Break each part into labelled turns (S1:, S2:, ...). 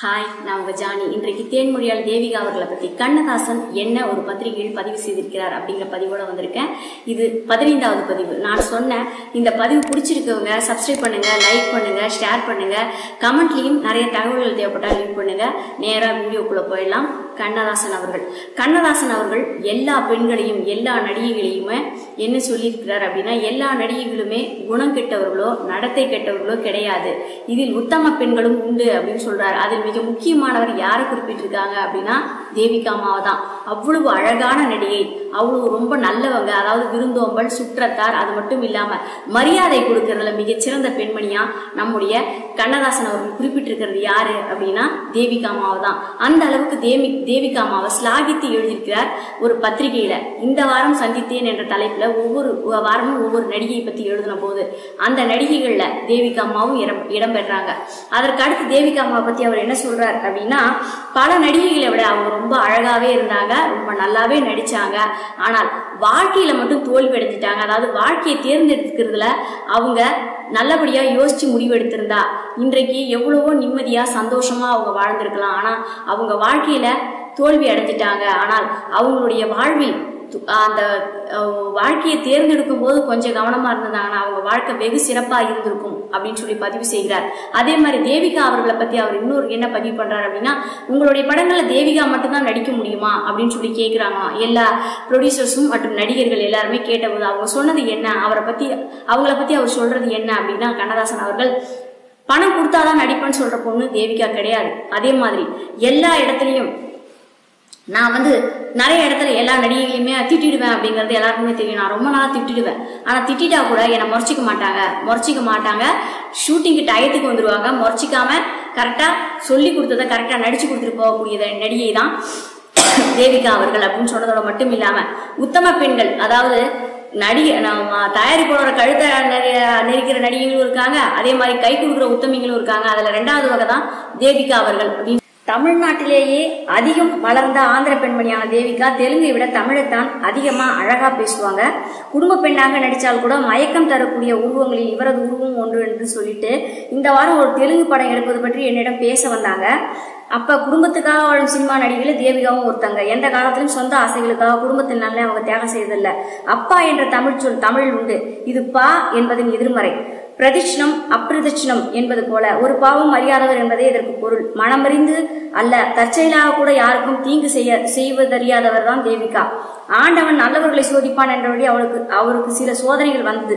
S1: hi நான் உங்க Johnny இன்றைக்கு தேன்மொழியால் தேவிகா அவர்களை பத்தி கண்ணதாசன் என்ன ஒரு பத்திரிகையில் பதிவு செய்திருக்கிறார் அப்படிங்கிற பதிவோட வந்திருக்கேன் இது பதினைந்தாவது பதிவு நான் சொன்னேன் இந்த பதிவு பிடிச்சிருக்கவங்க சப்ஸ்கிரைப் பண்ணுங்க லைக் பண்ணுங்க ஷேர் பண்ணுங்க கமெண்ட்லயும் நிறைய தகவல்கள் தேவைப்பட்டால் லீவ் பண்ணுங்க நேரா வீடியோக்குள்ள போயிடலாம் கண்ணதாசன் அவர்கள் கண்ணதாசன் அவர்கள் எல்லா பெண்களையும் எல்லா நடிகைகளையுமே என்ன சொல்லியிருக்கிறார் அப்படின்னா எல்லா நடிகைகளுமே குணம் கெட்டவர்களோ நடத்தை கெட்டவர்களோ கிடையாது இதில் உத்தம பெண்களும் உண்டு அப்படின்னு சொல்றாரு அதில் மிக முக்கியமானவர் யாரை குறிப்பிட்டிருக்காங்க அப்படின்னா தேவிகா அம்மாவை தான் அவ்வளவு அழகான நடிகை அவ்வளவு ரொம்ப நல்லவங்க அதாவது விருந்தோம்பல் சுற்றத்தார் அது மட்டும் இல்லாம மரியாதை கொடுக்கறதுல மிகச்சிறந்த பெண்மணியா நம்முடைய கண்ணதாசன் அவர்கள் குறிப்பிட்டிருக்கிறது யாரு அப்படின்னா தேவிகா அம்மாவை தான் அந்த அளவுக்கு தேவி தேவிகா அம்மாவை ஸ்லாகித்து எழுதியிருக்கிறார் ஒரு பத்திரிகையில இந்த வாரம் சந்தித்தேன் என்ற தலைப்புல ஒவ்வொரு வாரமும் ஒவ்வொரு நடிகையை பத்தி எழுதின போது அந்த நடிகைகள்ல தேவிகா அம்மாவும் இடம் இடம்பெறாங்க அதற்கு அடுத்து தேவிகா அம்மாவை பத்தி அவர் என்ன சொல்றார் அப்படின்னா பல நடிகைகளை விட அவங்க ரொம்ப அழகாவே இருந்தாங்க ரொம்ப நல்லாவே நடிச்சாங்க ஆனால் வாழ்க்கையில மட்டும் தோல்வி அடைஞ்சிட்டாங்க அதாவது வாழ்க்கையை தேர்ந்தெடுக்கிறதுல அவங்க நல்லபடியா யோசிச்சு முடிவெடுத்திருந்தா இன்றைக்கு எவ்வளவோ நிம்மதியா சந்தோஷமா அவங்க வாழ்ந்திருக்கலாம் ஆனா அவங்க வாழ்க்கையில தோல்வி அடைஞ்சிட்டாங்க ஆனால் அவங்களுடைய வாழ்வில் து- அந்த அஹ், வாழ்க்கையை தேர்ந்தெடுக்கும் போது கொஞ்சம் கவனமா இருந்திருந்தாங்கன்னா அவங்க வாழ்க்கை வெகு சிறப்பா இருந்திருக்கும் அப்படின்னு சொல்லி பதிவு செய்கிறார் அதே மாதிரி தேவிகா அவர்களை பத்தி அவர் இன்னொரு என்ன பதிவு பண்றாரு அப்படின்னா உங்களுடைய படங்கள்ல தேவிகா மட்டும்தான் நடிக்க முடியுமா அப்படின்னு சொல்லி கேட்கிறாங்களாம் எல்லா ப்ரொடியூசர்ஸும் மற்றும் நடிகர்கள் எல்லாருமே கேட்டபோது அவங்க சொன்னது என்ன அவரை பத்தி அவங்கள பத்தி அவர் சொல்றது என்ன அப்படின்னா கண்ணதாசன் அவர்கள் பணம் கொடுத்தாதான் நடிப்பேன்னு சொல்ற பொண்ணு தேவிகா கிடையாது அதே மாதிரி எல்லா இடத்துலயும் நான் வந்து நிறைய இடத்துல எல்லா நடிகைகளையுமே திட்டிடுவேன் அப்படிங்கிறது எல்லாருக்குமே தெரியும் நான் ரொம்ப நாளா திட்டிடுவேன் ஆனா திட்டிட்டா கூட என்னை முறைச்சிக்க மாட்டாங்க முறைச்சிக்க மாட்டாங்க ஷூட்டிங்கு டயத்துக்கு வந்துருவாங்க முறைச்சிக்காம கரெக்டா சொல்லி கொடுத்ததை கரெக்டா நடிச்சு கொடுத்துட்டு போகக்கூடிய நடிகை தான் தேவிகா அவர்கள் அப்படின்னு சொன்னதோட மட்டும் இல்லாம உத்தம பெண்கள் அதாவது நடிகை நம்ம தயாரிப்பாளரோட கழுத்தை நெறி- நெரிக்கிற நடிகைகளும் இருக்காங்க அதே மாதிரி கை கொடுக்குற உத்தமிகளும் இருக்காங்க அதுல ரெண்டாவது வகை தான் தேவிகா அவர்கள் அப்படின்னு தமிழ்நாட்டிலேயே அதிகம் வளர்ந்த ஆந்திர பெண்மணியான தேவிகா தெலுங்கை விட தமிழைத்தான் அதிகமா அழகா பேசுவாங்க குடும்ப பெண்ணாக நடிச்சால் கூட மயக்கம் தரக்கூடிய உருவங்களில் இவரது உருவம் ஒன்று என்று சொல்லிட்டு இந்த வாரம் ஒரு தெலுங்கு படம் எடுப்பது பற்றி என்னிடம் பேச வந்தாங்க அப்ப குடும்பத்துக்காக வாழும் சினிமா நடிகையில தேவிகாவும் ஒருத்தங்க எந்த காலத்திலும் சொந்த ஆசைகளுக்காக குடும்பத்தின் நல்ல அவங்க தியாகம் செய்ததில்ல அப்பா என்ற தமிழ் சொல் தமிழில் உண்டு இது பா என்பதின் எதிர்மறை பிரதிஷ்ணம் அப்பிரதிஷ்ணம் என்பது போல ஒரு பாவம் அறியாதவர் என்பதே இதற்கு பொருள் மனமறிந்து அல்ல தற்செயலாக கூட யாருக்கும் தீங்கு செய்ய செய்வதறியாதவர் தான் தேவிகா ஆண்டவன் நல்லவர்களை சோதிப்பான் என்றபடி அவளுக்கு அவருக்கு சில சோதனைகள் வந்தது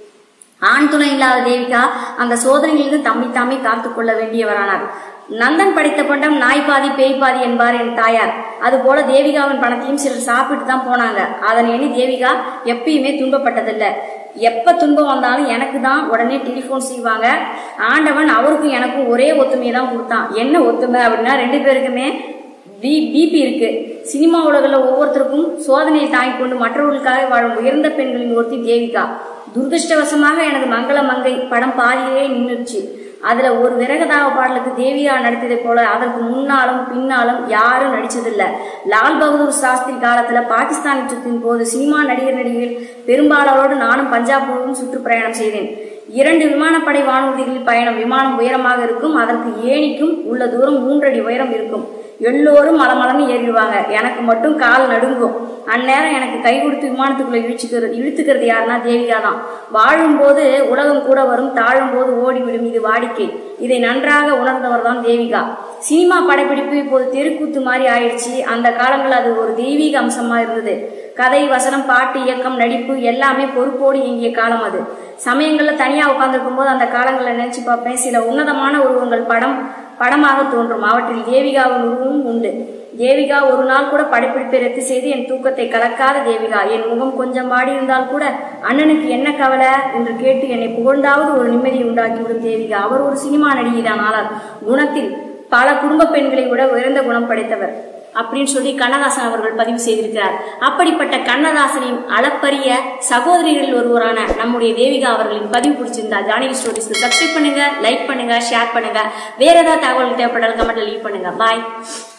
S1: ஆண் துணை இல்லாத தேவிகா அந்த சோதனையிலிருந்து தம்மை தாமே காத்துக் கொள்ள வேண்டியவரானார் நந்தன் படைத்த பண்டம் நாய் பாதி பேய் பாதி என்பார் என் தாயார் அதுபோல தேவிகாவின் பணத்தையும் சிலர் சாப்பிட்டு தான் போனாங்க அதனை எண்ணி தேவிகா எப்பயுமே துன்பப்பட்டதில்லை எப்ப துன்பம் வந்தாலும் எனக்கு தான் உடனே டெலிஃபோன் செய்வாங்க ஆண்டவன் அவருக்கும் எனக்கும் ஒரே ஒத்துமையை தான் கொடுத்தான் என்ன ஒத்துமை அப்படின்னா ரெண்டு பேருக்குமே பி பிபி இருக்கு சினிமா உலகில் ஒவ்வொருத்தருக்கும் சோதனையை தாங்கிக் கொண்டு மற்றவர்களுக்காக வாழும் உயர்ந்த பெண்களின் ஒருத்தி தேவிகா துரதிருஷ்டவசமாக எனது மங்கள மங்கை படம் பாதியிலே நின்றுச்சு அதுல ஒரு விரகதாவ பாடலுக்கு தேவியா நடித்ததை போல அதற்கு முன்னாலும் பின்னாலும் யாரும் நடிச்சதில்ல லால் பகதூர் சாஸ்திரி காலத்துல பாகிஸ்தான் யுத்தத்தின் போது சினிமா நடிகர் நடிகைகள் பெரும்பாலோடு நானும் பஞ்சாப் முழுவதும் சுற்றுப்பயணம் செய்தேன் இரண்டு விமானப்படை வானூர்திகளில் பயணம் விமானம் உயரமாக இருக்கும் அதற்கு ஏணிக்கும் உள்ள தூரம் மூன்றடி உயரம் இருக்கும் எல்லோரும் மலமலன்னு ஏறிடுவாங்க எனக்கு மட்டும் கால் நடுங்கும் அந்நேரம் எனக்கு கை கொடுத்து விமானத்துக்குள்ள இழுச்சுக்கிறது இழுத்துக்கிறது யாருன்னா தேவிகா தான் வாழும்போது உலகம் கூட வரும் தாழும் போது ஓடிவிடும் இது வாடிக்கை இதை நன்றாக உணர்ந்தவர் தான் தேவிகா சினிமா படப்பிடிப்பு இப்போது தெருக்கூத்து மாதிரி ஆயிடுச்சு அந்த காலங்கள் அது ஒரு தெய்வீக அம்சமா இருந்தது கதை வசனம் பாட்டு இயக்கம் நடிப்பு எல்லாமே பொறுப்போடு இயங்கிய காலம் அது சமயங்கள்ல தனியா உட்கார்ந்துருக்கும் போது அந்த காலங்களை நினைச்சு பார்ப்பேன் சில உன்னதமான உருவங்கள் படம் படமாக தோன்றும் அவற்றில் தேவிகாவின் உருவமும் உண்டு தேவிகா ஒரு நாள் கூட படப்பிடிப்பை ரத்து செய்து என் தூக்கத்தை கலக்காத தேவிகா என் முகம் கொஞ்சம் வாடி இருந்தால் கூட அண்ணனுக்கு என்ன கவலை என்று கேட்டு என்னை புகழ்ந்தாவது ஒரு நிம்மதியை உண்டாக்கிவிடும் தேவிகா அவர் ஒரு சினிமா நடிகைதான் ஆனால் குணத்தில் பல குடும்ப பெண்களை விட உயர்ந்த குணம் படைத்தவர் அப்படின்னு சொல்லி கண்ணதாசன் அவர்கள் பதிவு செய்திருக்கிறார் அப்படிப்பட்ட கண்ணதாசனின் அளப்பரிய சகோதரிகளில் ஒருவரான நம்முடைய தேவிகா அவர்களின் பதிவு பிடிச்சிருந்தா ஜானகி ஸ்டோரிஸ்க்கு சப்ஸ்கிரைப் பண்ணுங்க லைக் பண்ணுங்க ஷேர் பண்ணுங்க வேற ஏதாவது தகவல் தேவைப்பட்டாலும் கமெண்ட்ல லீவ் பண்ணுங்க பாய்